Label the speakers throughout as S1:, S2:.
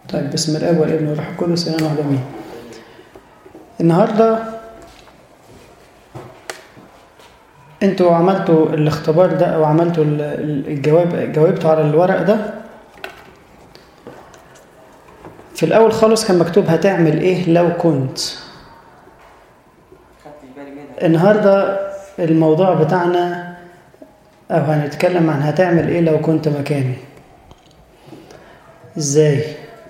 S1: طيب بسم الله والابن والروح القدس اله واحد امين النهارده انتوا عملتوا الاختبار ده او عملتوا ال- ال- الجواب جاوبتوا على الورق ده في الاول خالص كان مكتوب هتعمل ايه لو كنت
S2: خدتش بالي منها
S1: النهارده الموضوع بتاعنا او هنتكلم عن هتعمل ايه لو كنت مكاني ازاي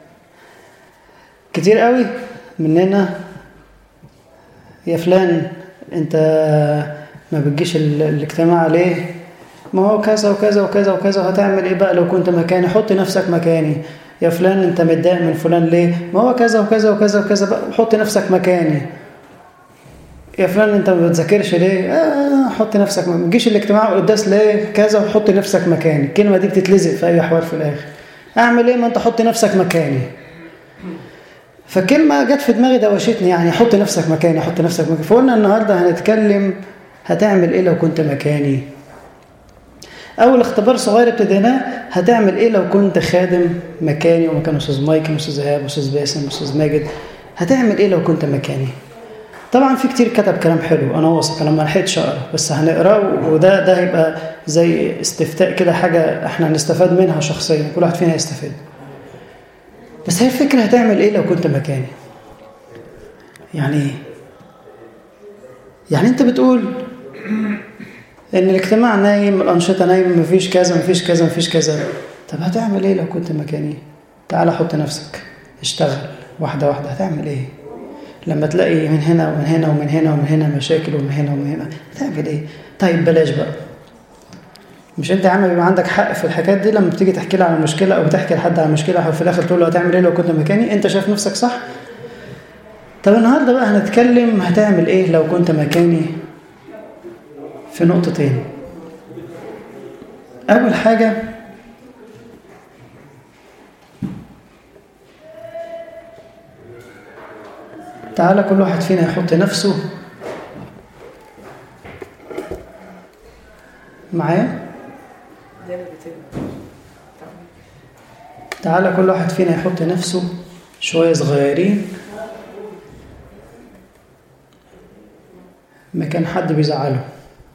S1: كتير قوي مننا يا فلان انت ما بتجيش ال- الاجتماع ليه ما هو كذا وكذا وكذا وكذا هتعمل ايه بقى لو كنت مكاني حط نفسك مكاني يا فلان انت متضايق من فلان ليه ما هو كذا وكذا وكذا وكذا بقى حط نفسك مكاني يا فلان انت ما بتذاكرش ليه؟ آه حط نفسك ما تجيش الاجتماع والقداس ليه؟ كذا وحط نفسك مكاني، الكلمه دي بتتلزق في اي حوار في الاخر. اعمل ايه ما انت حط نفسك مكاني. فكلمه جت في دماغي دوشتني يعني حط نفسك مكاني حط نفسك مكاني، فقلنا النهارده هنتكلم هتعمل ايه لو كنت مكاني؟ اول اختبار صغير ابتديناه هتعمل ايه لو كنت خادم مكاني ومكان استاذ مايكل استاذ ايهاب استاذ باسم استاذ ماجد هتعمل ايه لو كنت مكاني؟ طبعا في كتير كتب كلام حلو انا واثق انا ما لحقتش اقرا بس هنقراه وده ده هيبقى زي استفتاء كده حاجه احنا هنستفاد منها شخصيا كل واحد فينا هيستفاد بس هي الفكره هتعمل ايه لو كنت مكاني يعني ايه يعني انت بتقول ان الاجتماع نايم الانشطه نايم مفيش كذا مفيش كذا مفيش كذا طب هتعمل ايه لو كنت مكاني تعال حط نفسك اشتغل واحده واحده هتعمل ايه لما تلاقي من هنا ومن هنا ومن هنا ومن هنا مشاكل ومن هنا ومن هنا هتعمل ايه؟ طيب بلاش بقى مش انت يا عم بيبقى عندك حق في الحاجات دي لما بتيجي تحكي لي عن مشكله او تحكي لحد عن مشكله او في الاخر تقول له هتعمل ايه لو كنت مكاني انت شايف نفسك صح؟ طب النهارده بقى هنتكلم هتعمل ايه لو كنت مكاني في نقطتين اول حاجه تعالى كل واحد فينا يحط نفسه معايا
S2: ده اللي بتبقى
S1: تعالى كل واحد فينا يحط نفسه شوية صغيرين مكان حد بيزعله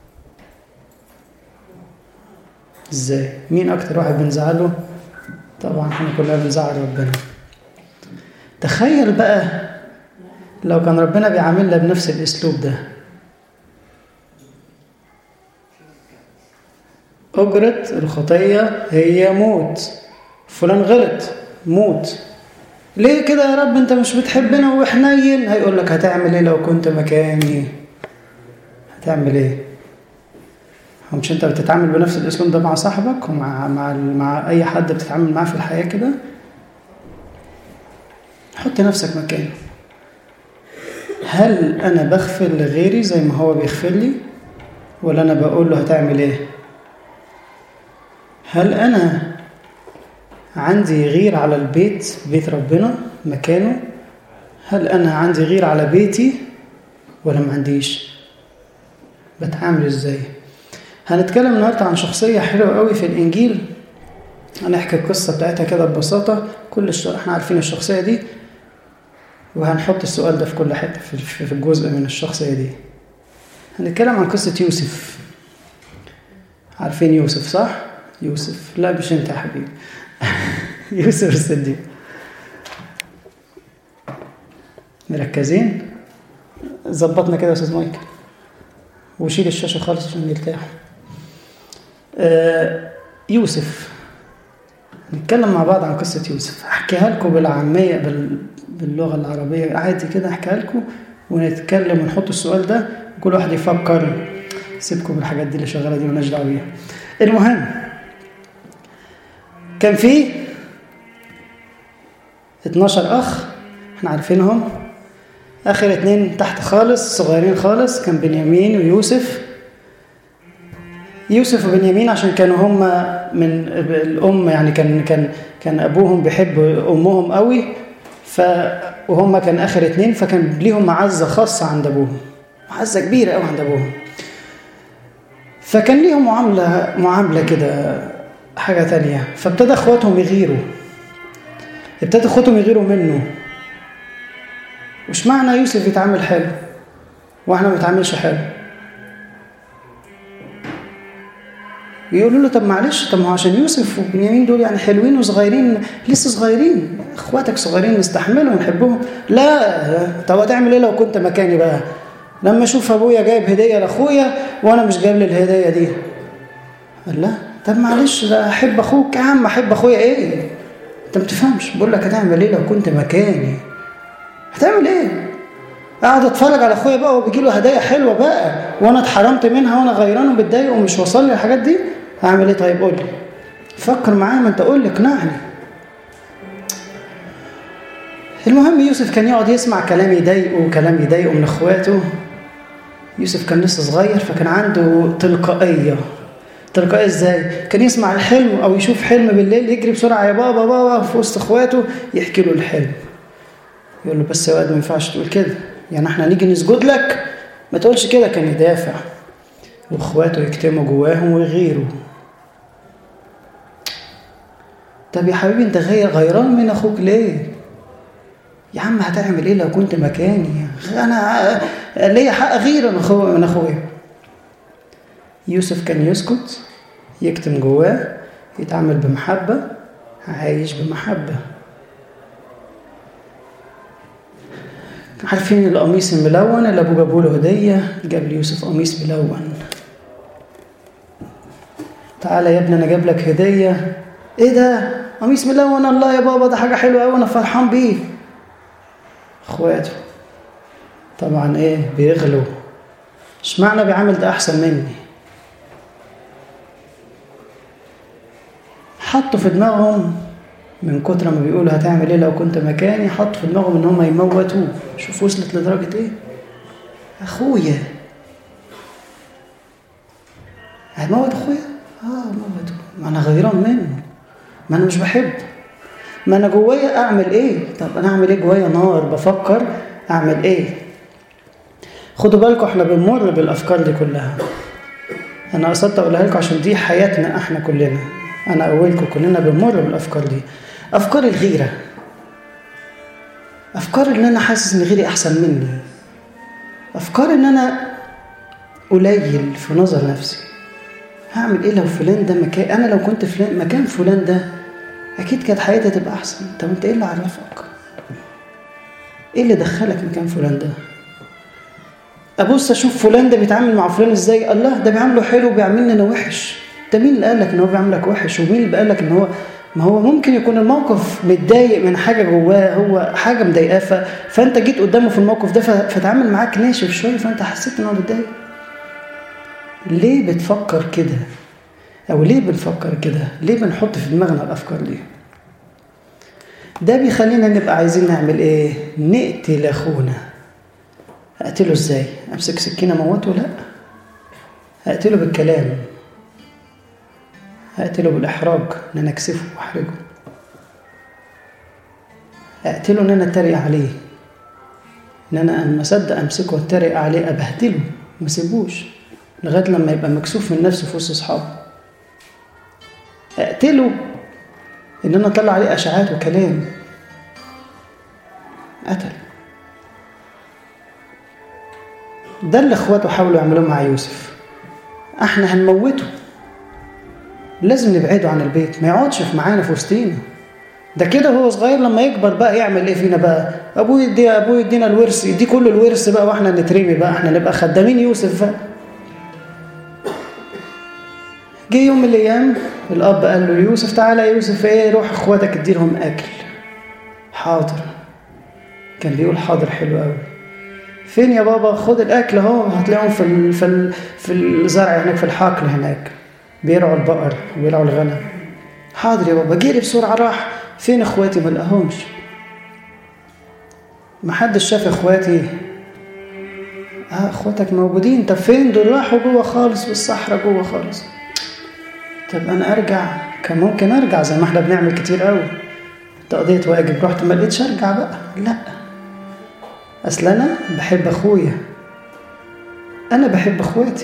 S1: ازاي مين اكتر واحد بنزعله طبعا احنا كلنا بنزعل ربنا تخيل بقى لو كان ربنا بيعاملنا بنفس الاسلوب ده أجرة الخطية هي موت فلان غلط موت ليه كده يا رب انت مش بتحبنا وحنين هيقول لك هتعمل ايه لو كنت مكاني هتعمل ايه هو مش انت بتتعامل بنفس الاسلوب ده مع صاحبك ومع مع مع اي حد بتتعامل معاه في الحياه كده حط نفسك مكانه هل انا بغفر لغيري زي ما هو بيغفر لي ولا انا بقول له هتعمل ايه هل انا عندي غير على البيت بيت ربنا مكانه هل انا عندي غير على بيتي ولا ما عنديش بتعامل ازاي هنتكلم النهارده عن شخصيه حلوه قوي في الانجيل هنحكي القصه بتاعتها كده ببساطه كل الش... احنا عارفين الشخصيه دي وهنحط السؤال ده في كل حته في في الجزء من الشخصيه دي هنتكلم عن قصه يوسف عارفين يوسف صح يوسف لا مش انت يا حبيبي يوسف الصديق مركزين ظبطنا كده يا استاذ مايكل وشيل الشاشه خالص عشان يرتاحوا آه يوسف نتكلم مع بعض عن قصة يوسف أحكيها لكم بالعامية بال... باللغة العربية عادي كده أحكيها لكم ونتكلم ونحط السؤال ده وكل واحد يفكر سيبكم بالحاجات دي اللي شغالة دي مالناش دعوة بيها المهم كان في 12 أخ احنا عارفينهم آخر اتنين تحت خالص صغيرين خالص كان بنيامين ويوسف يوسف وبنيامين عشان كانوا هم من الأم يعني كان كان كان أبوهم بيحب أمهم قوي ف وهم كان آخر اتنين فكان ليهم معزة خاصة عند أبوهم معزة كبيرة قوي عند أبوهم فكان ليهم معاملة معاملة كده حاجة تانية فابتدى اخواتهم يغيروا ابتدى اخواتهم يغيروا منه وش معنى يوسف يتعامل حلو واحنا ما بنتعاملش حلو يقولوا له طب معلش طب ما هو عشان يوسف وبنيامين دول يعني حلوين وصغيرين لسه صغيرين اخواتك صغيرين نستحملهم ونحبهم لا طب هتعمل ايه لو كنت مكاني بقى لما اشوف ابويا جايب هديه لاخويا وانا مش جايب لي الهديه دي قال لا طب معلش ده احب اخوك يا عم احب اخويا ايه انت ما بتفهمش بقول لك هتعمل ايه لو كنت مكاني هتعمل ايه قاعد اتفرج على اخويا بقى وبيجي له هدايا حلوه بقى وانا اتحرمت منها وانا غيران ومتضايق ومش واصل لي الحاجات دي هعمل ايه طيب قول لي فكر معايا ما انت قول لي اقنعني المهم يوسف كان يقعد يسمع كلام يضايقه وكلام يضايقه من اخواته يوسف كان لسه صغير فكان عنده تلقائيه تلقائيه ازاي كان يسمع الحلم او يشوف حلم بالليل يجري بسرعه يا بابا بابا في وسط اخواته يحكي له الحلم يقول له بس يا واد ما ينفعش تقول كده يعني احنا نيجي نسجد لك ما تقولش كده كان يدافع واخواته يكتموا جواهم ويغيروا طب يا حبيبي انت غير غيران من اخوك ليه يا عم هتعمل ايه لو كنت مكاني انا ليا حق غير من اخويا من اخويا يوسف كان يسكت يكتم جواه يتعامل بمحبه عايش بمحبه عارفين القميص الملون اللي ابوه جابوا له هديه جاب ليوسف قميص ملون تعالى يا ابني انا جاب لك هديه ايه ده قميص ملون الله يا بابا ده حاجه حلوه قوي انا فرحان بيه اخواته طبعا ايه بيغلوا اشمعنى بيعمل ده احسن مني حطوا في دماغهم من كتر ما بيقولوا هتعمل ايه لو كنت مكاني حط في دماغهم ان هم يموتوه شوف وصلت لدرجه ايه اخويا هيموت اخويا اه موته ما انا غيران منه ما انا مش بحبه ما انا جوايا اعمل ايه طب انا اعمل ايه جوايا نار بفكر اعمل ايه خدوا بالكم احنا بنمر بالافكار دي كلها انا قصدت اقولها لكم عشان دي حياتنا احنا كلنا انا اولكم كلنا بنمر بالافكار دي افكار الغيره افكار ان انا حاسس ان غيري احسن مني افكار ان انا قليل في نظر نفسي هعمل ايه لو فلان ده مكان انا لو كنت فلان مكان فلان ده اكيد كانت حياتي هتبقى احسن طب انت ايه اللي عرفك ايه اللي دخلك مكان فلان ده ابص اشوف فلان ده بيتعامل مع فلان ازاي الله ده بيعامله حلو بيعاملني انا وحش ده مين اللي قال لك ان هو بيعاملك وحش ومين اللي قال لك ان هو ما هو ممكن يكون الموقف متضايق من حاجه جواه هو حاجه مضايقاه ف... فانت جيت قدامه في الموقف ده ف... فتعامل معاك ناشف شويه فانت حسيت ان هو متضايق ليه بتفكر كده او ليه بنفكر كده ليه بنحط في دماغنا الافكار دي ده بيخلينا نبقى عايزين نعمل ايه نقتل اخونا اقتله ازاي امسك سكينه موته لا اقتله بالكلام اقتله بالاحراج ان انا اكسفه واحرجه اقتله ان انا اتريق عليه ان انا اما اصدق امسكه واتريق عليه ابهدله ما اسيبوش لغايه لما يبقى مكسوف من نفسه في وسط اصحابه اقتله ان انا اطلع عليه اشاعات وكلام قتل ده اللي اخواته حاولوا يعملوه مع يوسف احنا هنموته لازم نبعده عن البيت ما يقعدش في معانا في وسطينا ده كده هو صغير لما يكبر بقى يعمل ايه فينا بقى ابوه يدي ابوه يدينا الورث يدي كل الورث بقى واحنا نترمي بقى احنا نبقى خدامين يوسف بقى جه يوم من الايام الاب قال له ليوسف تعالى يا يوسف ايه روح اخواتك اديلهم اكل حاضر كان بيقول حاضر حلو قوي فين يا بابا خد الاكل اهو هتلاقيهم في ال في ال في الزرع هناك في الحقل هناك بيرعوا البقر وبيرعوا الغنم حاضر يا بابا جري بسرعه راح فين اخواتي ما لقاهمش ما حدش شاف اخواتي اه اخواتك موجودين طب فين دول راحوا جوه خالص بالصحراء جوه خالص طب انا ارجع كان ممكن ارجع زي ما احنا بنعمل كتير قوي تقضية واجب رحت ما لقيتش ارجع بقى لا اصل انا بحب اخويا انا بحب اخواتي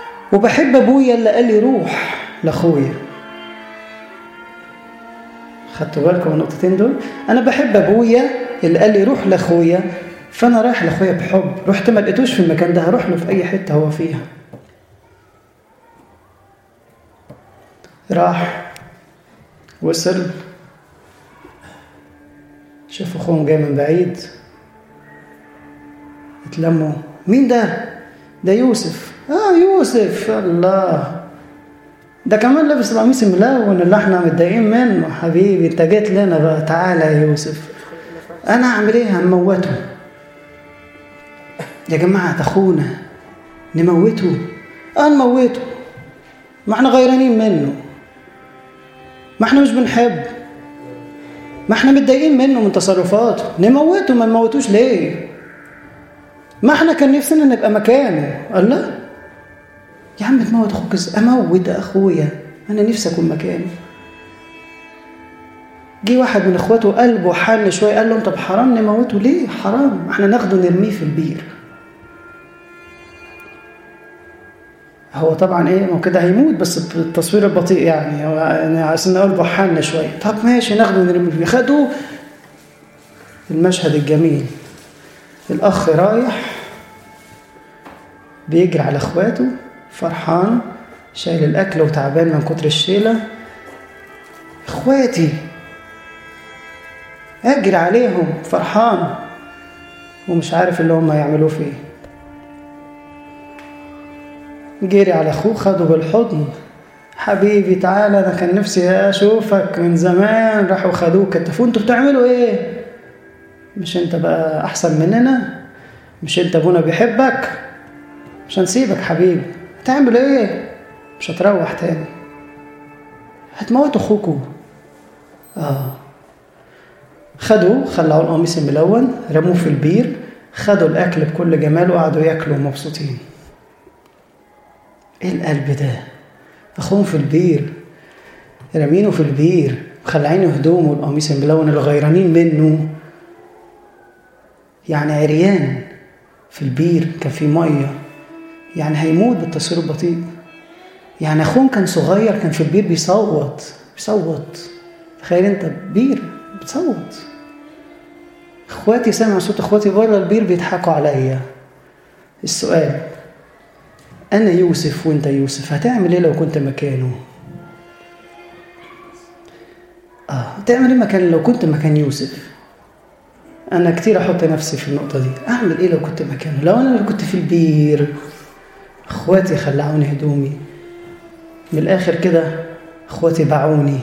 S1: وبحب ابويا اللي قال لي روح لاخويا خدتوا بالكم من النقطتين دول انا بحب ابويا اللي قال لي روح لاخويا فانا رايح لاخويا بحب رحت ما لقيتوش في المكان ده هروح له في اي حته هو فيها راح وصل شاف اخوهم جاي من بعيد اتلموا مين ده ده يوسف اه يوسف الله ده كمان لابس القميص الملون اللي احنا متضايقين منه حبيبي انت جيت لنا بقى تعالى يا يوسف انا اعمل ايه هنموته يا جماعه ده اخونا نموته اه نموته ما احنا غيرانين منه ما احنا مش بنحب ما احنا متضايقين منه من تصرفاته نموته ما نموتوش ليه ما احنا كان نفسنا نبقى مكانه قال لا يا عم تموت اخوك ازاي اموت اخويا انا نفسي اكون مكانه جه واحد من اخواته قلبه حن شويه قال له طب حرام نموته ليه حرام احنا ناخده نرميه في البير هو طبعا ايه ما كده هيموت بس بالتصوير البطيء يعني هو يعني عايزين قلبه حن شويه طب ماشي ناخده نرميه في البير خدوه المشهد الجميل الاخ رايح بيجري على اخواته فرحان شايل الاكل وتعبان من كتر الشيله اخواتي اجري عليهم فرحان ومش عارف اللي هم هيعملوه فيه جري على اخوه خده بالحضن حبيبي تعالى انا كان نفسي اشوفك من زمان راحوا خدوك كتفوا انتوا بتعملوا ايه مش انت بقى احسن مننا مش انت ابونا بيحبك مش هنسيبك حبيبي هتعمل ايه مش هتروح تاني هتموت اخوكوا اه خدوا خلعوا القميص الملون رموه في البير خدوا الاكل بكل جمال وقعدوا ياكلوا مبسوطين ايه القلب ده اخوهم في البير رامينه في البير مخلعين هدومه القميص الملون اللي غيرانين منه يعني عريان في البير كان في ميه يعني هيموت بالتصوير البطيء يعني اخوهم كان صغير كان في البير بيصوت بيصوت تخيل انت بير بتصوت اخواتي سمعوا صوت اخواتي بره البير بيضحكوا عليا السؤال انا يوسف وانت يوسف هتعمل ايه لو كنت مكانه اه هتعمل ايه مكان لو كنت مكان يوسف انا كتير احط نفسي في النقطه دي اعمل ايه لو كنت مكانه لو انا اللي كنت في البير اخواتي خلعوني هدومي من الاخر كده اخواتي باعوني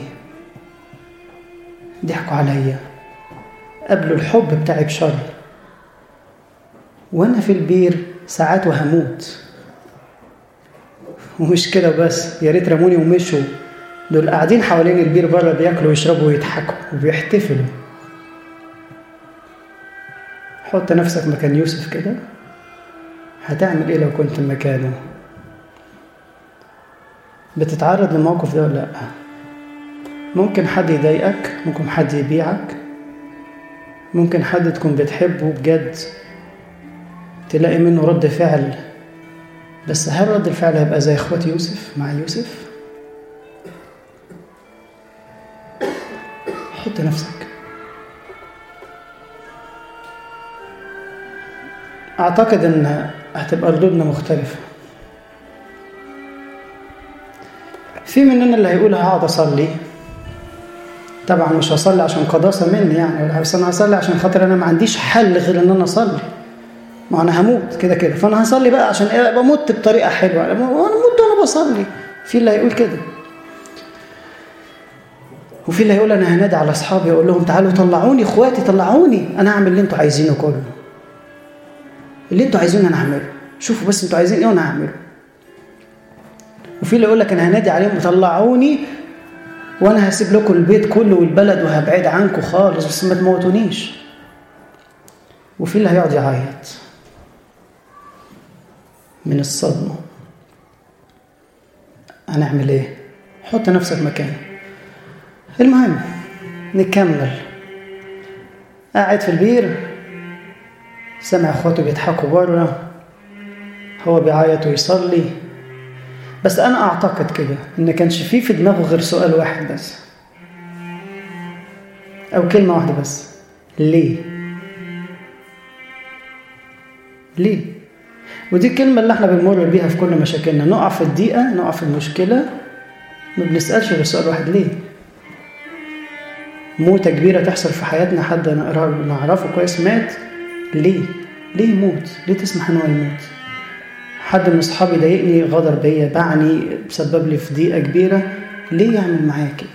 S1: ضحكوا عليا قبلوا الحب بتاعي بشر وانا في البير ساعات وهموت ومش كده بس يا ريت رموني ومشوا دول قاعدين حوالين البير بره بياكلوا ويشربوا ويضحكوا وبيحتفلوا حط نفسك مكان يوسف كده هتعمل ايه لو كنت مكانه بتتعرض للموقف ده ولا لا ممكن حد يضايقك ممكن حد يبيعك ممكن حد تكون بتحبه بجد تلاقي منه رد فعل بس هل رد الفعل هيبقى زي اخوات يوسف مع يوسف حط نفسك اعتقد ان هتبقى ردودنا مختلفة في مننا اللي هيقول هقعد اصلي طبعا مش هصلي عشان قداسة مني يعني بس انا هصلي عشان خاطر انا ما عنديش حل غير ان انا اصلي ما انا هموت كده كده فانا هصلي بقى عشان ايه ابقى مت بطريقه حلوه انا مت وانا بصلي في اللي هيقول كده وفي اللي هيقول انا هنادي على اصحابي اقول لهم تعالوا طلعوني اخواتي طلعوني انا اعمل اللي انتوا عايزينه كله اللي انتوا عايزينه انا اعمله شوفوا بس انتوا عايزين ايه وانا هعمله وفي اللي يقول لك انا هنادي عليهم طلعوني وانا هسيب لكم البيت كله والبلد وهبعد عنكم خالص بس ما تموتونيش وفي اللي هيقعد يعيط من الصدمة هنعمل ايه حط نفسك مكانه المهم نكمل قاعد في البير سمع اخواته بيضحكوا بره هو بيعيط ويصلي بس انا اعتقد كده ان كانش فيه في دماغه غير سؤال واحد بس أو كلمة واحدة بس ليه ليه ودي الكلمة اللي احنا بنمر بيها في كل مشاكلنا نقع في الضيقة نقع في المشكلة ما بنسألش غير سؤال واحد ليه موتة كبيرة تحصل في حياتنا حد نعرفه كويس مات ليه ليه يموت ليه تسمح ان هو يموت حد من اصحابي ضايقني غدر بيا باعني سبب لي في ضيقة كبيرة ليه يعمل معايا كده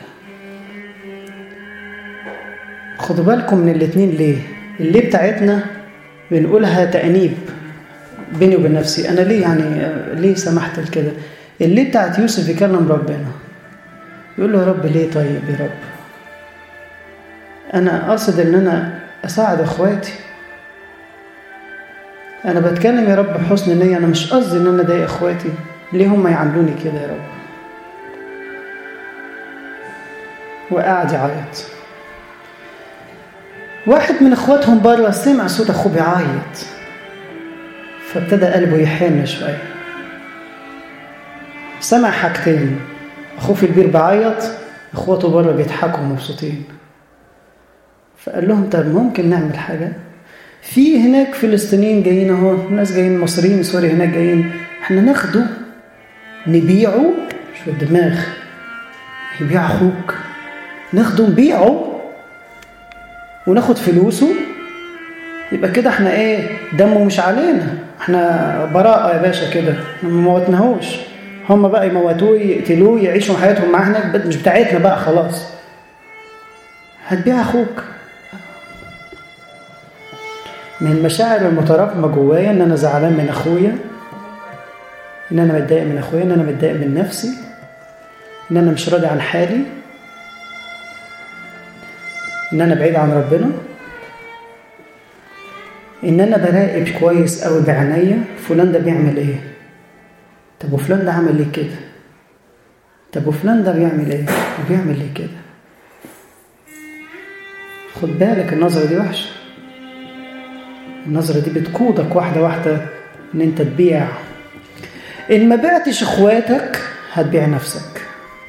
S1: خدوا بالكم من الاتنين ليه الليه بتاعتنا بنقولها تأنيب بيني وبين نفسي أنا ليه يعني ليه سمحت لكده الليه بتاعت يوسف يكلم ربنا يقول له يا رب ليه طيب يا رب أنا أقصد إن أنا أساعد إخواتي أنا بتكلم يا رب بحسن نية أنا مش قصدي إن أنا أضايق إخواتي ليه هم يعاملوني كده يا رب وقعد يعيط واحد من اخواتهم بره سمع صوت اخوه بيعيط فابتدى قلبه يحن شويه سمع حاجتين اخوه في البير بيعيط اخواته بره بيضحكوا مبسوطين فقال لهم طب ممكن نعمل حاجه في هناك فلسطينيين جايين اهو ناس جايين مصريين سوري هناك جايين احنا ناخده نبيعه شو الدماغ يبيع اخوك ناخده نبيعه وناخد فلوسه يبقى كده احنا ايه دمه مش علينا احنا براءة يا باشا كده ما موتناهوش هم بقى يموتوه يقتلوه يعيشوا حياتهم معاه هناك مش بتاعتنا بقى خلاص هتبيع اخوك من المشاعر المتراكمة جوايا ان انا زعلان من اخويا ان انا متضايق من اخويا ان انا متضايق من نفسي ان انا مش راضي عن حالي ان انا بعيد عن ربنا ان انا براقب كويس قوي بعناية فلان ده بيعمل ايه طب وفلان ده عمل ليه كده طب وفلان ده بيعمل ايه وبيعمل ليه كده خد بالك النظرة دي وحشة النظرة دي بتقودك واحدة واحدة ان انت تبيع ان ما بعتش اخواتك هتبيع نفسك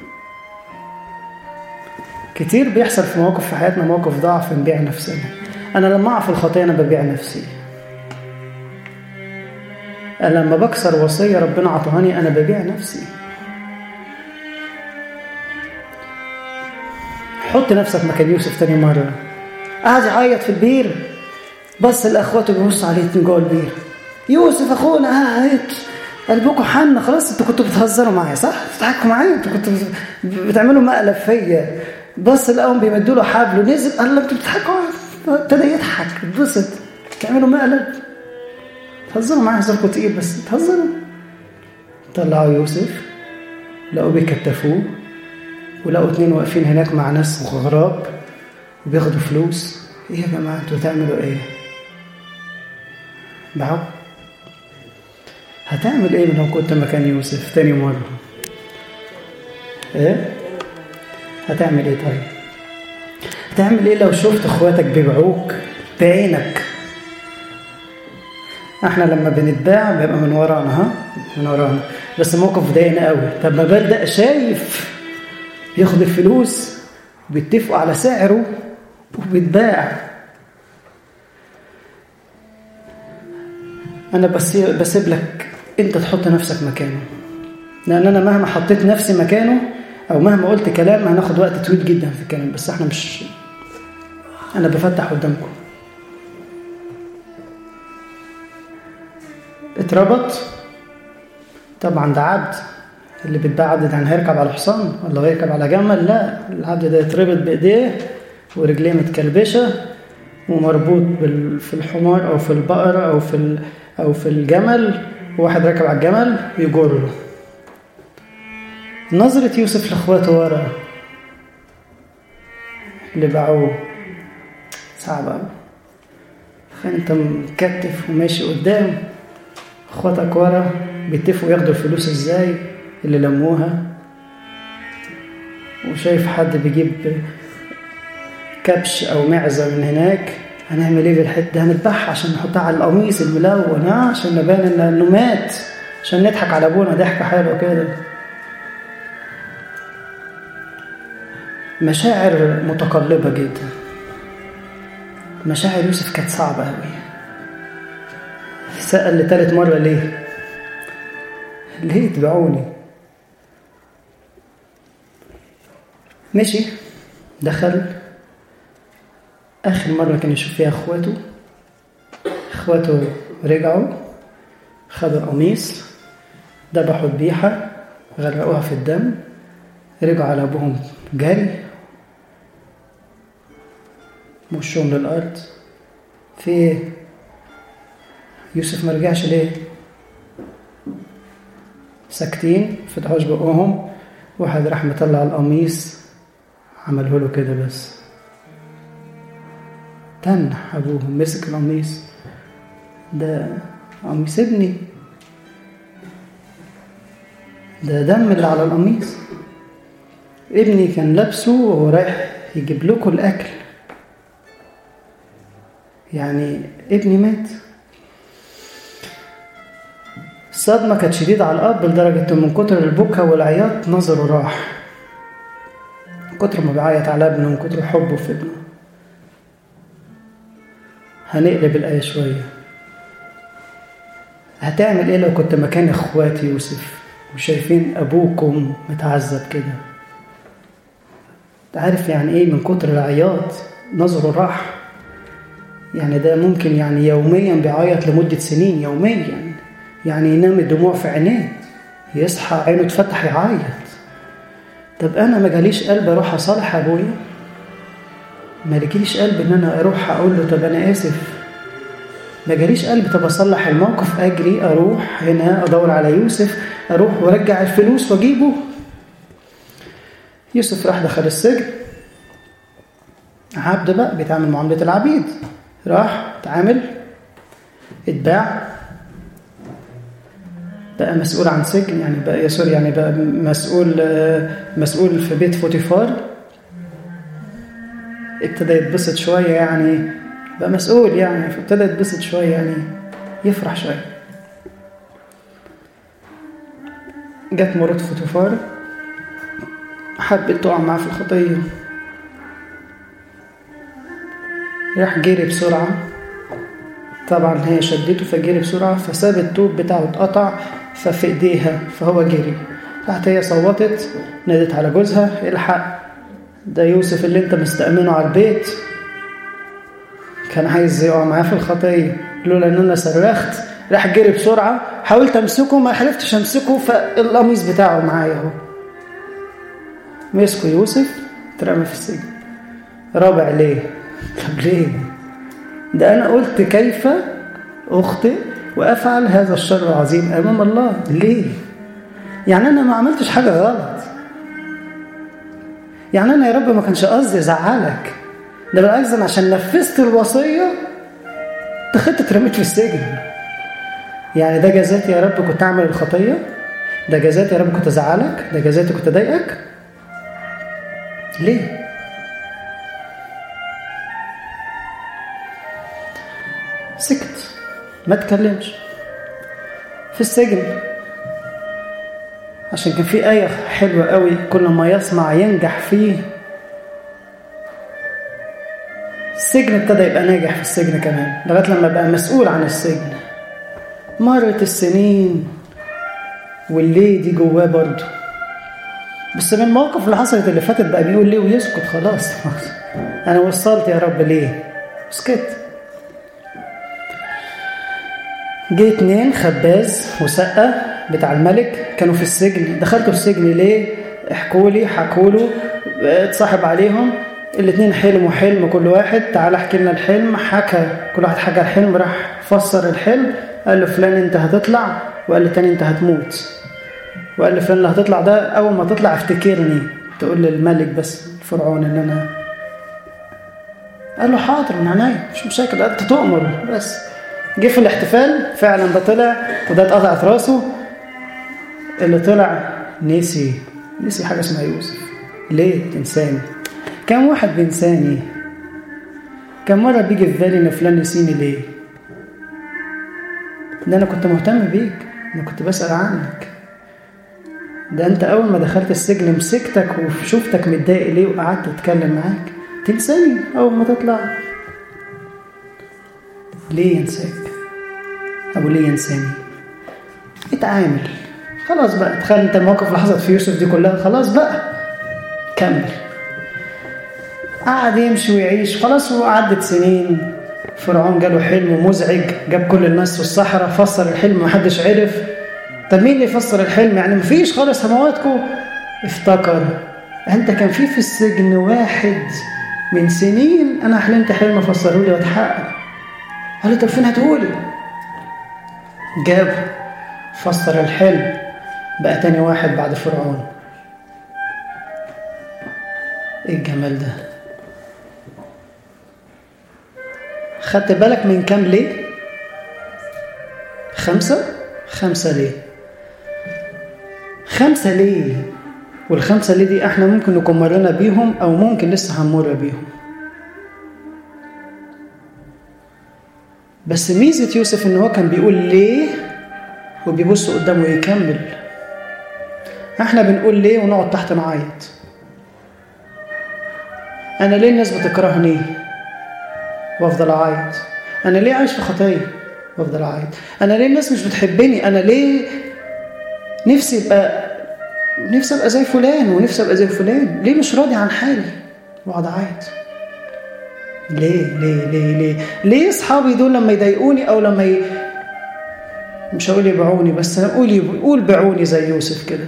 S1: كتير بيحصل في مواقف في حياتنا مواقف ضعف نبيع نفسنا أنا لما أقع في الخطية أنا ببيع نفسي أنا لما بكسر وصية ربنا عطهاني أنا ببيع نفسي حط نفسك مكان يوسف تاني مرة قاعد يعيط في البير بص لأخواته بيبصوا عليه جوه البير يوسف أخونا قاعد قلبكم حن خلاص انتوا كنتوا بتهزروا معايا صح؟ بتضحكوا معايا انتوا كنتوا بتعملوا مقلب فيا بص لقاهم بيمدوا له حبل ونزل قال له انتوا بتضحكوا ابتدى يضحك اتبسط تعملوا مقلب تهزروا معاه هزاركم تقيل بس تهزروا طلعوا يوسف لقوا بيكتفوه ولقوا اتنين واقفين هناك مع ناس غراب وبياخدوا فلوس ايه يا جماعه انتوا بتعملوا ايه؟ باعوا هتعمل ايه لو كنت مكان يوسف تاني مره؟ ايه؟ هتعمل ايه طيب هتعمل ايه لو شفت اخواتك بيبيعوك بعينك احنا لما بنتباع بيبقى من ورانا ها من ورانا بس الموقف ضايقنا قوي طب ما ببدا شايف بياخد الفلوس بيتفقوا على سعره وبيتباع انا بس بسيب لك انت تحط نفسك مكانه لان انا مهما حطيت نفسي مكانه او مهما قلت كلام هناخد وقت طويل جدا في الكلام بس احنا مش انا بفتح قدامكم اتربط طبعا ده عبد اللي بيتباع عبد يعني هيركب على حصان ولا هيركب على جمل لا العبد ده يتربط بايديه ورجليه متكلبشه ومربوط في الحمار او في البقره او في او في الجمل وواحد راكب على الجمل يجره نظرة يوسف لاخواته ورا اللي باعوه صعبة تخيل انت مكتف وماشي قدام اخواتك ورا بيتفقوا ياخدوا الفلوس ازاي اللي لموها وشايف حد بيجيب كبش او معزة من هناك هنعمل ايه في الحته هنذبحها عشان نحطها على القميص الملون ها عشان نبان انه مات عشان نضحك على ابونا ضحكه حلوه كده مشاعر متقلبة جدا مشاعر يوسف كانت صعبة أوي سأل لتالت مرة ليه ليه تبعوني مشي دخل آخر مرة كان يشوف فيها إخواته إخواته رجعوا خدوا القميص ذبحوا الذبيحة غرقوها في الدم رجعوا على أبوهم جري وشهم للأرض في إيه؟ يوسف ما رجعش ليه؟ ساكتين فتحوش بقهم واحد راح مطلع القميص عمله له كده بس تنح أبوه مسك القميص ده قميص ابني ده دم اللي على القميص ابني كان لابسه وهو رايح يجيب لكم الأكل يعني ابني مات الصدمة كانت شديدة على الأب لدرجة من كتر البكا والعياط نظره راح من كتر ما بيعيط على ابنه من كتر حبه في ابنه هنقلب الآية شوية هتعمل إيه لو كنت مكان إخواتي يوسف وشايفين أبوكم متعذب كده عارف يعني إيه من كتر العياط نظره راح يعني ده ممكن يعني يوميا بيعيط لمدة سنين يوميا يعني ينام الدموع في عينيه يصحى عينه تفتح يعيط طب أنا ما جاليش قلب أروح أصالح أبويا ما جاليش قلب إن أنا أروح أقول له طب أنا آسف ما جاليش قلب طب أصلح الموقف أجري أروح هنا أدور على يوسف أروح وأرجع الفلوس وأجيبه يوسف راح دخل السجن عبد بقى بيتعامل معاملة العبيد راح تعامل اتباع بقى مسؤول عن سجن يعني بقى سوري يعني بقى مسؤول مسؤول في بيت فوتيفار ابتدى يتبسط شوية يعني بقى مسؤول يعني فابتدى يتبسط شوية يعني يفرح شوية جت مرات فوتيفار حبت تقع معاه في الخطية راح جري بسرعة طبعا هي شدته فجري بسرعة فساب التوب بتاعه اتقطع ففي ايديها فهو جري راحت هي صوتت نادت على جوزها الحق ده يوسف اللي انت مستأمنه على البيت كان عايز يقع معاه في الخطية لولا ان انا صرخت راح جري بسرعة حاولت امسكه ما عرفتش امسكه فالقميص بتاعه معايا اهو مسكوا يوسف اترمى في السجن رابع ليه طب ليه ده أنا قلت كيف أخطئ وأفعل هذا الشر العظيم أمام الله ليه يعني أنا ما عملتش حاجة غلط يعني أنا يا رب ما كانش قصدي أزعلك ده بالعكس أنا عشان نفذت الوصية دخلت اترميت في السجن يعني ده جزاتي يا رب كنت أعمل الخطية ده جزاتي يا رب كنت أزعلك ده جزاتي كنت أضايقك ليه سكت ما تكلمش في السجن عشان كان في آية حلوة قوي كل ما يسمع ينجح فيه السجن ابتدى يبقى ناجح في السجن كمان لغاية لما بقى مسؤول عن السجن مرت السنين والليه دي جواه برضه بس من المواقف اللي حصلت اللي فاتت بقى بيقول ليه ويسكت خلاص انا وصلت يا رب ليه سكت جه اتنين خباز وسقة بتاع الملك كانوا في السجن دخلتوا السجن ليه احكوا لي حكوا له اتصاحب عليهم الاتنين حلموا حلم كل واحد تعال احكي لنا الحلم حكى كل واحد حكى الحلم راح فسر الحلم قال له فلان انت هتطلع وقال للتاني انت هتموت وقال لفلان اللي هتطلع ده اول ما تطلع افتكرني تقول للملك بس الفرعون ان انا قال له حاضر من عينيا مش مشاكل انت تؤمر بس جه في الاحتفال فعلا ده طلع وده اتقطعت راسه اللي طلع نسي نسي حاجه اسمها يوسف ليه تنساني كم واحد بينساني كم مره بيجي في بالي ان فلان نسيني ليه ده انا كنت مهتم بيك انا كنت بسال عنك ده انت اول ما دخلت السجن مسكتك وشفتك متضايق ليه وقعدت اتكلم معاك تنساني اول ما تطلع ليه ينساك أو ليه ينساني اتعامل خلاص بقى تخيل انت المواقف اللي حصلت في يوسف دي كلها خلاص بقى كمل قعد يمشي ويعيش خلاص وعدت سنين فرعون جاله حلم مزعج جاب كل الناس في الصحراء فسر الحلم محدش عرف طب مين اللي يفسر الحلم يعني مفيش خالص سماواتكم افتكر انت كان في في السجن واحد من سنين انا حلمت حلم فسره لي واتحقق قال له طب فين هتقولي جاب فسر الحلم بقى تاني واحد بعد فرعون ايه الجمال ده خدت بالك من كام ليه خمسة خمسة ليه خمسة ليه والخمسة ليه دي احنا ممكن نكون مرينا بيهم او ممكن لسه هنمر بيهم بس ميزة يوسف ان هو كان بيقول ليه وبيبص قدامه يكمل احنا بنقول ليه ونقعد تحت نعيط انا ليه الناس بتكرهني وافضل اعيط انا ليه عايش في خطيه وافضل اعيط انا ليه الناس مش بتحبني انا ليه نفسي ابقى نفسي ابقى زي فلان ونفسي ابقى زي فلان ليه مش راضي عن حالي واقعد اعيط ليه ليه ليه ليه ليه اصحابي دول لما يضايقوني او لما ي... مش هقول يبيعوني بس هقول يقول بيعوني زي يوسف كده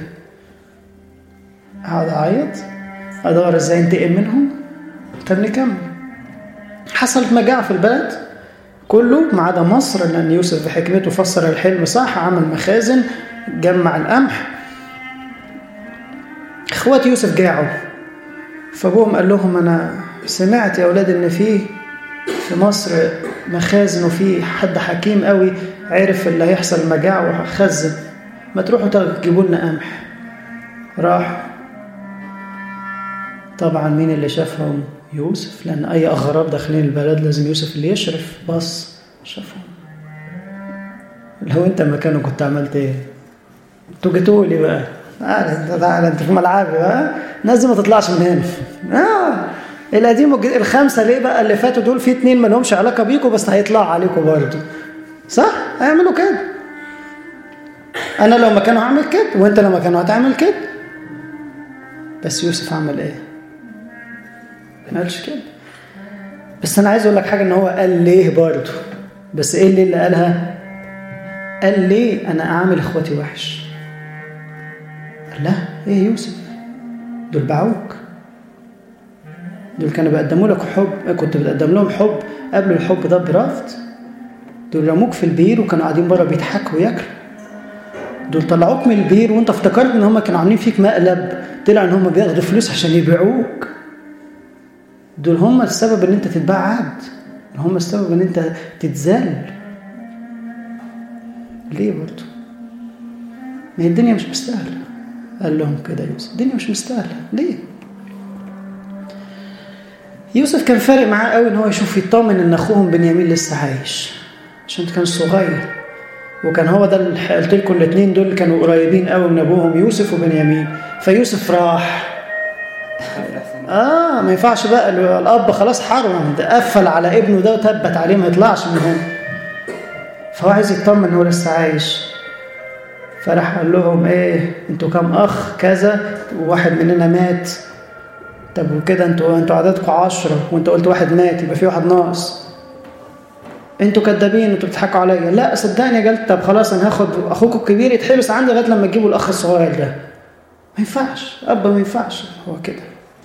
S1: اقعد اعيط ادور ازاي انتقم منهم طب نكمل حصلت مجاعة في البلد كله ما عدا مصر لأن يوسف بحكمته فسر الحلم صح عمل مخازن جمع القمح اخوات يوسف جاعوا فابوهم قال لهم انا سمعت يا اولاد ان في في مصر مخازن وفي حد حكيم قوي عرف اللي هيحصل مجاعة وخزن ما تروحوا تجيبوا لنا قمح راح طبعا مين اللي شافهم يوسف لأن أي أغراب داخلين البلد لازم يوسف اللي يشرف بص شافهم لو أنت مكانه كنت عملت إيه؟ أنتوا جيتوا لي بقى تعالى أنت تعالى أنت في ملعبي بقى الناس دي ما تطلعش من هنا آه القديم والجديد الخمسة ليه بقى اللي فاتوا دول في اتنين ما لهمش علاقة بيكم بس هيطلعوا عليكم برضه صح؟ هيعملوا كده أنا لو مكانه هعمل كده وأنت لو مكانه هتعمل كده بس يوسف عمل إيه؟ ما قالش كده بس انا عايز اقول لك حاجه ان هو قال ليه برضه بس ايه اللي اللي قالها قال ليه انا اعمل اخواتي وحش قال لا ايه يوسف دول باعوك دول كانوا بيقدموا لك حب كنت بتقدم لهم حب قبل الحب ده برفض دول رموك في البير وكانوا قاعدين بره بيضحكوا وياكلوا دول طلعوك من البير وانت افتكرت ان هم كانوا عاملين فيك مقلب طلع ان هم بياخدوا فلوس عشان يبيعوك دول هم السبب ان انت تتباع عبد هم السبب ان انت تتذل ليه برضه ما هي الدنيا مش مستاهله قال لهم كده يوسف الدنيا مش مستاهله ليه يوسف كان فارق معاه قوي ان هو يشوف يطمن ان اخوهم بنيامين لسه عايش عشان كان صغير وكان هو ده اللي قلت لكم الاثنين دول كانوا قريبين قوي من ابوهم يوسف وبنيامين فيوسف راح اه ما ينفعش بقى الاب خلاص حرم ده قفل على ابنه ده وثبت عليه ما يطلعش من هنا فهو عايز يطمن هو لسه عايش فراح قال لهم ايه انتوا كام اخ كذا وواحد مننا مات طب وكده انتوا انتوا عددكم عشرة وانت قلت واحد مات يبقى في واحد ناقص انتوا كدابين انتوا بتضحكوا عليا لا صدقني قلت طب خلاص انا هاخد اخوكم الكبير يتحبس عندي لغايه لما تجيبوا الاخ الصغير ده ما ينفعش اب ما ينفعش هو كده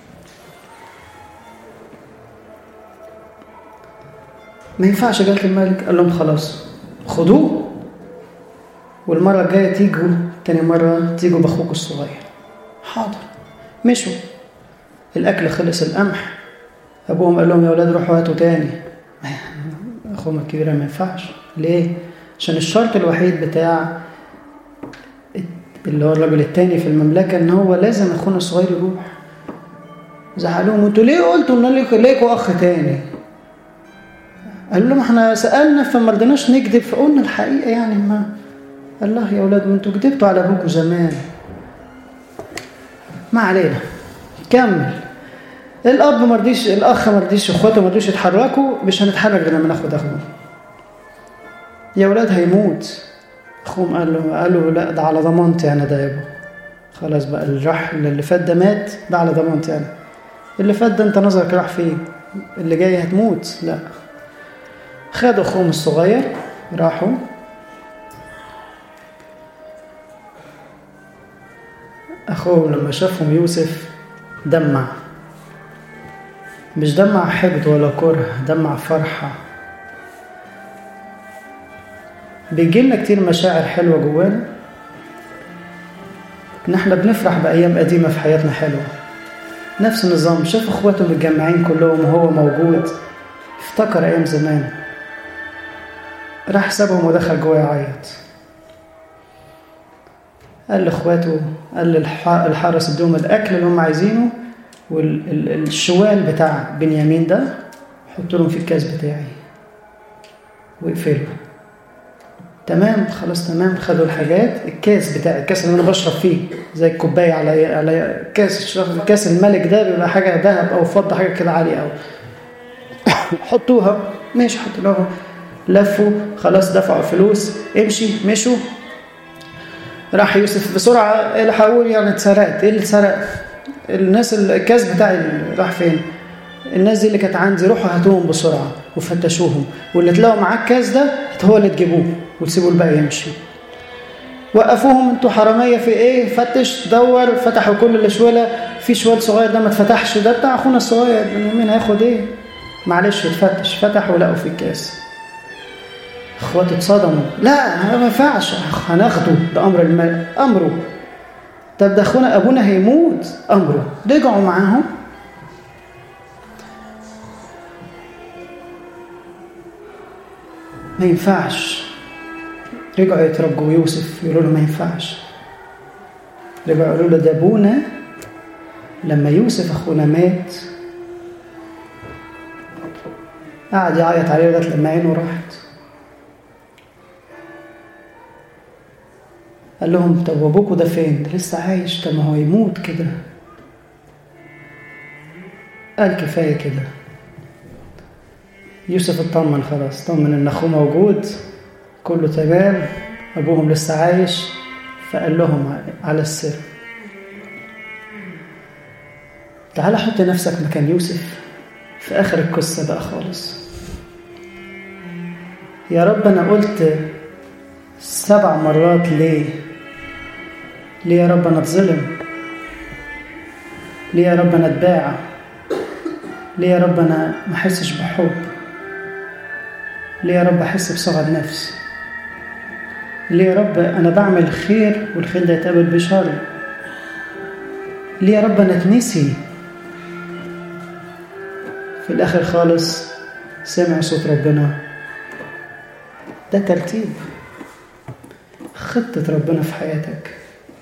S1: ما ينفعش جلالة الملك قال لهم خلاص خدوه والمرة الجاية تيجوا تاني مرة تيجوا بأخوك الصغير حاضر مشوا الأكل خلص القمح أبوهم قال لهم يا أولاد روحوا هاتوا تاني أخوهم الكبير ما ينفعش ليه؟ عشان الشرط الوحيد بتاع اللي هو الراجل التاني في المملكة إن هو لازم أخونا الصغير يروح زعلوهم انتوا ليه قلتوا إن ليكوا أخ تاني؟ قالوا لهم احنا سألنا فما رضيناش نكذب فقلنا الحقيقة يعني ما الله يا أولاد انتوا كذبتوا على أبوكوا زمان ما علينا كمل الأب ما رضيش الأخ ما رضيش إخواته ما رضيش يتحركوا مش هنتحرك غير لما ناخد أخوه يا ولاد هيموت اخوهم قال له قال له لا ده على ضمانتي انا ده يابا خلاص بقى اللي راح اللي فات ده مات ده على ضمانتي انا اللي فات ده انت نظرك راح فين اللي جاي هتموت لا خدوا اخوهم الصغير راحوا اخوهم لما شافهم يوسف دمع مش دمع حقد ولا كره دمع فرحة بيجي لنا كتير مشاعر حلوة جوانا ان احنا بنفرح بأيام قديمة في حياتنا حلوة نفس النظام شاف اخواته متجمعين كلهم وهو موجود افتكر ايام زمان راح سابهم ودخل جوه يعيط قال لاخواته قال للحارس ادوهم الاكل اللي هم عايزينه والشوال بتاع بنيامين ده حط لهم في الكاس بتاعي واقفله تمام خلاص تمام خدوا الحاجات الكاس بتاع الكاس اللي انا بشرب فيه زي الكوبايه على على كاس كاس الملك ده بيبقى حاجه ذهب او فضه حاجه كده عاليه قوي حطوها ماشي حطوا لفوا خلاص دفعوا فلوس امشي مشوا راح يوسف بسرعه اللي هقول يعني اتسرقت ايه اللي اتسرق الناس الكاس بتاعي راح فين الناس دي اللي كانت عندي روحوا هاتوهم بسرعه وفتشوهم واللي تلاقوا معاه الكاس ده هو اللي تجيبوه وتسيبوا الباقي يمشي وقفوهم انتوا حراميه في ايه فتش دور فتحوا كل الاشوله في شوال صغير ده ما اتفتحش ده بتاع اخونا الصغير مين هياخد ايه معلش اتفتش فتحوا لقوا في الكاس اخواته اتصدموا لا ما ينفعش هناخده ده امر المال امره طب ده اخونا ابونا هيموت امره رجعوا معاهم ما ينفعش رجعوا يترجوا يوسف يقولوا له ما ينفعش رجعوا يقولوا له ده ابونا لما يوسف اخونا مات قعد يعيط عليه لغايه لما عينه راحت قال لهم طب وابوكوا ده فين؟ ده لسه عايش طب ما هو يموت كده قال كفايه كده يوسف اطمن خلاص اطمن ان اخوه موجود كله تمام ابوهم لسه عايش فقال لهم على السر تعال حط نفسك مكان يوسف في اخر القصه بقى خالص يا رب انا قلت سبع مرات ليه ليه يا رب انا اتظلم ليه يا رب انا اتباع ليه يا رب انا ما احسش بحب ليه يا رب احس بصغر نفس ليه يا رب انا بعمل خير والخير ده يتقابل بشر ليه يا رب انا اتنسي في الاخر خالص سمع صوت ربنا ده ترتيب خطة ربنا في حياتك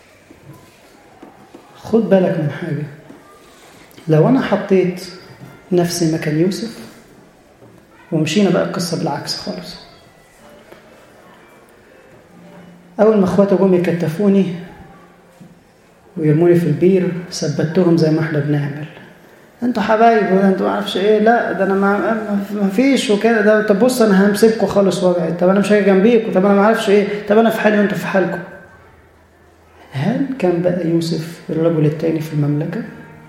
S1: خد بالك من حاجة لو أنا حطيت نفسي مكان يوسف ومشينا بقى القصة بالعكس خالص أول ما إخواته جم يكتفوني ويرموني في البير ثبتهم زي ما احنا بنعمل انتوا حبايب وانتوا ما اعرفش ايه لا ده انا ما فيش وكده ده طب بص انا همسككم خالص وابعد طب انا مش هاجي جنبيكم طب انا ما اعرفش ايه طب انا في حالي وانتوا في حالكم هل كان بقى يوسف الرجل الثاني في المملكة؟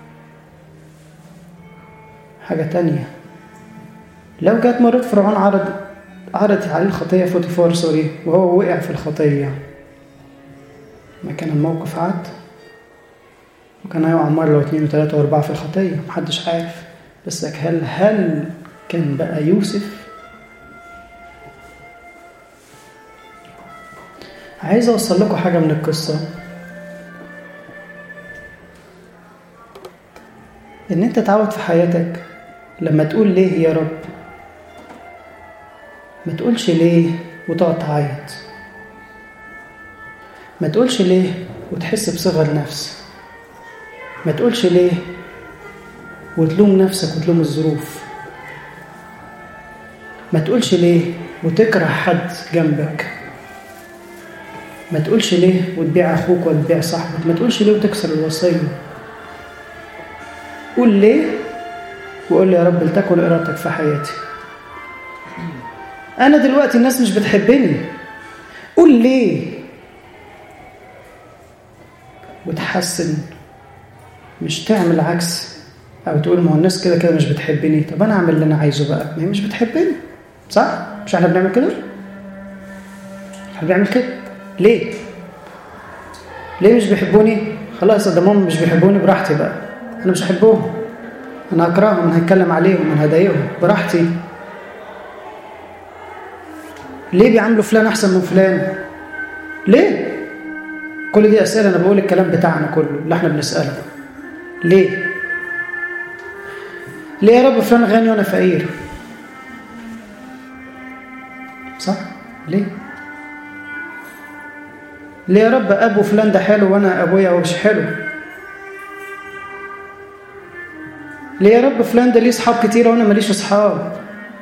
S1: حاجة تانية لو جت مرات فرعون عرض عرضت عليه الخطية فوتيفار سوري وهو وقع في الخطية ما كان الموقف عاد وكان هيقع مرة واثنين وثلاثة وأربعة في الخطية محدش عارف بس هل هل كان بقى يوسف عايز أوصل لكم حاجة من القصة إن أنت تعود في حياتك لما تقول ليه يا رب ما تقولش ليه وتقعد تعيط ما تقولش ليه وتحس بصغر نفس ما تقولش ليه وتلوم نفسك وتلوم الظروف ما تقولش ليه وتكره حد جنبك ما تقولش ليه وتبيع اخوك ولا تبيع صاحبك ما تقولش ليه وتكسر الوصيه قول ليه وقول لي يا رب لتكن ارادتك في حياتي انا دلوقتي الناس مش بتحبني قول ليه وتحسن مش تعمل عكس او تقول ما هو الناس كده كده مش بتحبني طب انا اعمل اللي انا عايزه بقى ما هي مش بتحبني صح مش احنا بنعمل كده احنا بنعمل كده ليه ليه مش بيحبوني خلاص ده ماما مش بيحبوني براحتي بقى انا مش هحبهم انا هكرههم انا هتكلم عليهم انا هضايقهم براحتي ليه بيعاملوا فلان احسن من فلان ليه كل دي اسئله انا بقول الكلام بتاعنا كله اللي احنا بنساله ليه ليه يا رب فلان غني وانا فقير صح ليه ليه يا رب ابو فلان ده حلو وانا ابويا مش حلو ليه يا رب فلان ده ليه اصحاب كتير وانا ماليش اصحاب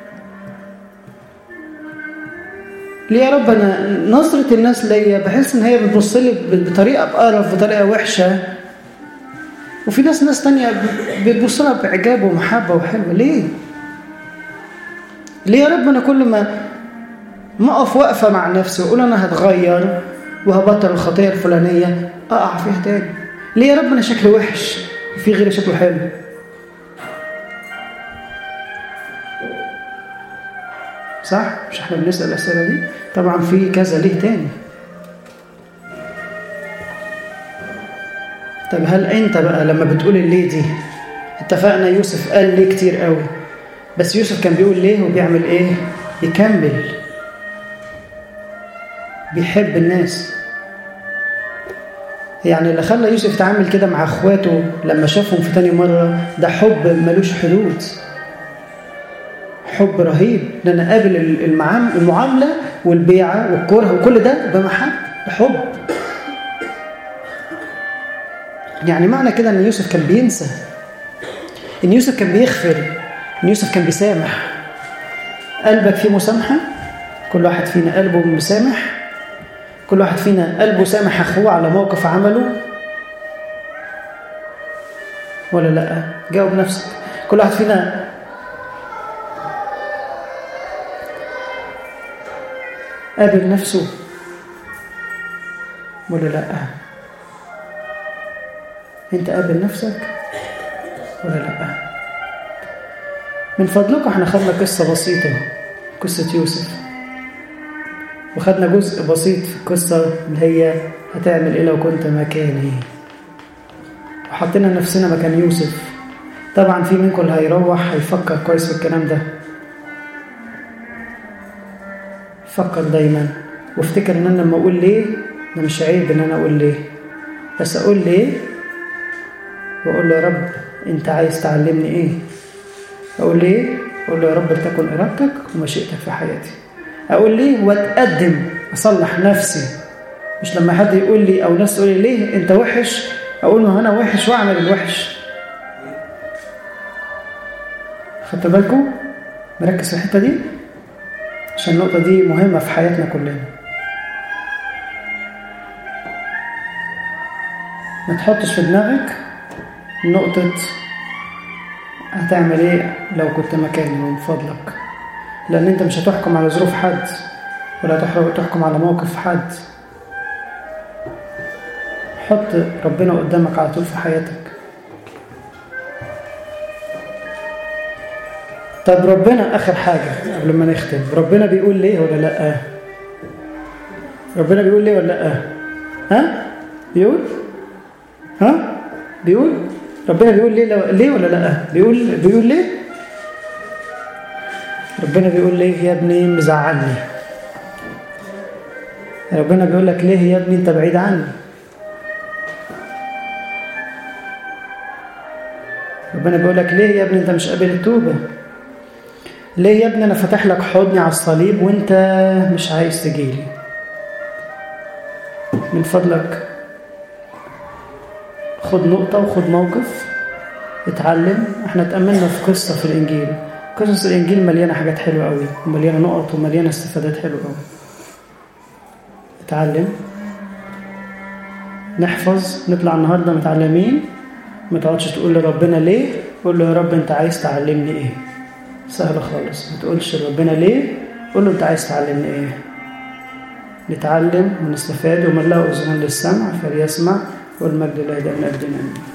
S1: ليه يا رب انا نظره الناس ليا بحس ان هي بتبص لي بطريقه بقرف بطريقه وحشه وفي ناس ناس تانية بتبص لها باعجاب ومحبه وحلوه ليه ليه يا رب انا كل ما ما اقف واقفه مع نفسي واقول انا هتغير وهبطل الخطيه الفلانيه اقع فيها تاني ليه يا رب انا شكلي وحش وفي غيري شكله حلو صح مش احنا بنسال الاسئله دي طبعا في كذا ليه تاني طب هل انت بقى لما بتقول الليه دي اتفقنا يوسف قال ليه كتير قوي بس يوسف كان بيقول ليه وبيعمل ايه يكمل بيحب الناس يعني اللي خلى يوسف يتعامل كده مع اخواته لما شافهم في تاني مرة ده حب ملوش حدود حب رهيب ان انا قابل المعاملة والبيعة والكره وكل ده بمحبة بحب يعني معنى كده ان يوسف كان بينسى ان يوسف كان بيغفر ان يوسف كان بيسامح قلبك فيه مسامحة كل واحد فينا قلبه مسامح كل واحد فينا قلبه سامح أخوه على موقف عمله ولا لا جاوب نفسك كل واحد فينا قابل نفسه ولا لا انت قابل نفسك ولا لا من فضلكم احنا خدنا قصة بسيطة قصة يوسف وخدنا جزء بسيط في القصة اللي هي هتعمل ايه لو كنت مكاني وحطينا نفسنا مكان يوسف طبعا في منكم اللي هيروح هيفكر كويس في الكلام ده فكر دايما وافتكر ان انا لما اقول ليه ده مش عيب ان انا اقول ليه بس اقول ليه واقول له يا رب انت عايز تعلمني ايه اقول ليه اقول له يا رب لتكن ارادتك ومشيئتك في حياتي اقول ليه واتقدم اصلح نفسي مش لما حد يقول لي او ناس تقول لي ليه انت وحش اقول ما انا وحش واعمل الوحش خدت بالكم مركز في الحته دي عشان النقطه دي مهمه في حياتنا كلنا ما تحطش في دماغك نقطه هتعمل ايه لو كنت مكاني من فضلك لان انت مش هتحكم على ظروف حد ولا تحكم على موقف حد حط ربنا قدامك على طول في حياتك طب ربنا اخر حاجه قبل ما نختم ربنا بيقول ليه ولا لا ربنا بيقول ليه ولا لا ها بيقول ها بيقول ربنا بيقول ليه ليه ولا لا بيقول بيقول ليه ربنا بيقول ليه يا ابني مزعلني ربنا بيقول لك ليه يا ابني انت بعيد عني ربنا بيقول لك ليه يا ابني انت مش قابل التوبه ليه يا ابني انا فاتح لك حضني على الصليب وانت مش عايز تجيلي من فضلك خد نقطة وخد موقف اتعلم احنا اتأملنا في قصة في الإنجيل قصص الإنجيل مليانة حاجات حلوة قوي ومليانة نقط ومليانة استفادات حلوة قوي اتعلم نحفظ نطلع النهاردة متعلمين ما تقعدش تقول لربنا ليه قول له يا رب انت عايز تعلمني ايه سهل خالص ما تقولش لربنا ليه قول له أنت عايز تعلمني إيه نتعلم ونستفاد ومن له أذن للسمع فليسمع والمجد لله دائما أبدنا